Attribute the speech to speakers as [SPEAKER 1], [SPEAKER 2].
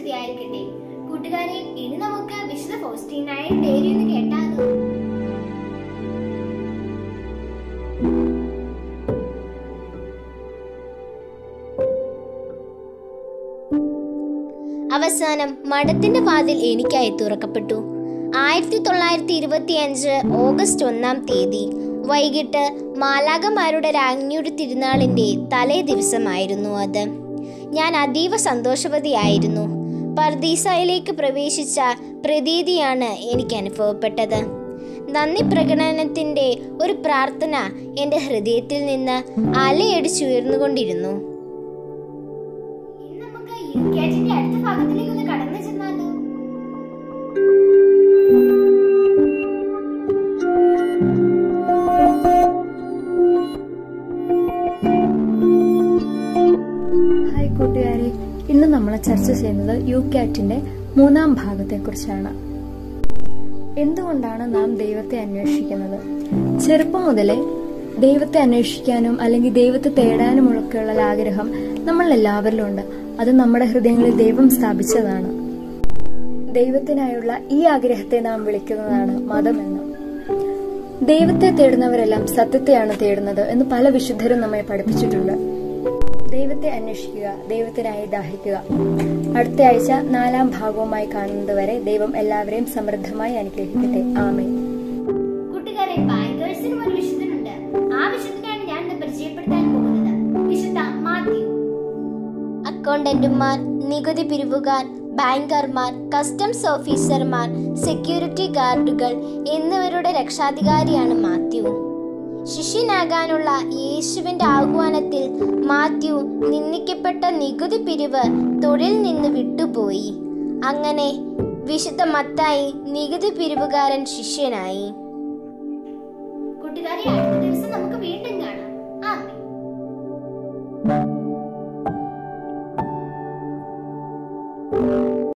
[SPEAKER 1] സ്തുതിയായിരിക്കട്ടെ കൂട്ടുകാരെ ഇനി നമുക്ക് വിശുദ്ധ ഫൗസ്റ്റീനായ ഡയറി ഒന്ന് കേട്ടാലോ
[SPEAKER 2] അവസാനം മഠത്തിന്റെ വാതിൽ എനിക്കായി തുറക്കപ്പെട്ടു ആയിരത്തി തൊള്ളായിരത്തി ഇരുപത്തി അഞ്ച് ഓഗസ്റ്റ് ഒന്നാം തീയതി വൈകിട്ട് മാലാകമാരുടെ രാജ്ഞിയുടെ തിരുനാളിന്റെ തലേ ദിവസമായിരുന്നു അത് ഞാൻ അതീവ സന്തോഷവതിയായിരുന്നു പർദീസയിലേക്ക് പ്രവേശിച്ച പ്രതീതിയാണ് എനിക്ക് അനുഭവപ്പെട്ടത് നന്ദി പ്രകടനത്തിന്റെ ഒരു പ്രാർത്ഥന എൻ്റെ ഹൃദയത്തിൽ നിന്ന് അലയടിച്ചുയർന്നുകൊണ്ടിരുന്നു
[SPEAKER 1] ഇനി നമുക്ക് യുക്കാറ്റിന്റെ അടുത്ത ഭാഗത്തിലേക്ക് ഒന്ന് കടന്നു ചെന്നാലോ
[SPEAKER 3] ഹായ് കൂട്ടുകാരെ ഇന്ന് നമ്മൾ ചർച്ച ചെയ്യുന്നത് യു കാറ്റിന്റെ മൂന്നാം ഭാഗത്തെക്കുറിച്ചാണ് എന്തുകൊണ്ടാണ് നാം ദൈവത്തെ അന്വേഷിക്കുന്നത് ചെറുപ്പം മുതലേ ദൈവത്തെ അന്വേഷിക്കാനും അല്ലെങ്കിൽ ദൈവത്തെ തേടാനുമൊക്കെയുള്ള ആഗ്രഹം നമ്മൾ എല്ലാവരിലും ഉണ്ട് അത് നമ്മുടെ ഹൃദയങ്ങളിൽ ദൈവം സ്ഥാപിച്ചതാണ് ദൈവത്തിനായുള്ള ഈ ആഗ്രഹത്തെ നാം വിളിക്കുന്നതാണ് മതമെന്ന് ദൈവത്തെ തേടുന്നവരെല്ലാം സത്യത്തെയാണ് തേടുന്നത് എന്ന് പല വിശുദ്ധരും നമ്മെ പഠിപ്പിച്ചിട്ടുണ്ട് ദൈവത്തെ അന്വേഷിക്കുക ദൈവത്തിനായി ദാഹിക്കുക അടുത്ത ആഴ്ച നാലാം ഭാഗവുമായി കാണുന്നത് വരെ ദൈവം എല്ലാവരെയും സമൃദ്ധമായി അനുഗ്രഹിക്കട്ടെ ആമേ
[SPEAKER 1] കൂട്ടുകാരെ ബാങ്കേഴ്സിനും ഒരു വിശുദ്ധനുണ്ട് ആ വിശുദ്ധനാണ് ഞാൻ ഇന്ന് പരിചയപ്പെടുത്താൻ പോകുന്നത് വിശുദ്ധ മാത്യു
[SPEAKER 2] അക്കൗണ്ടന്റുമാർ നികുതി പിരിവുകാർ ബാങ്കർമാർ കസ്റ്റംസ് ഓഫീസർമാർ സെക്യൂരിറ്റി ഗാർഡുകൾ എന്നിവരുടെ രക്ഷാധികാരിയാണ് മാത്യു ശിഷ്യനാകാനുള്ള യേശുവിന്റെ ആഹ്വാനത്തിൽ മാത്യു നിന്ദിക്കപ്പെട്ട നികുതി പിരിവ് തൊഴിൽ നിന്ന് വിട്ടുപോയി അങ്ങനെ വിശുദ്ധ മത്തായി നികുതി പിരിവുകാരൻ ശിഷ്യനായി
[SPEAKER 1] കൂട്ടുകാരെ അടുത്ത ദിവസം നമുക്ക്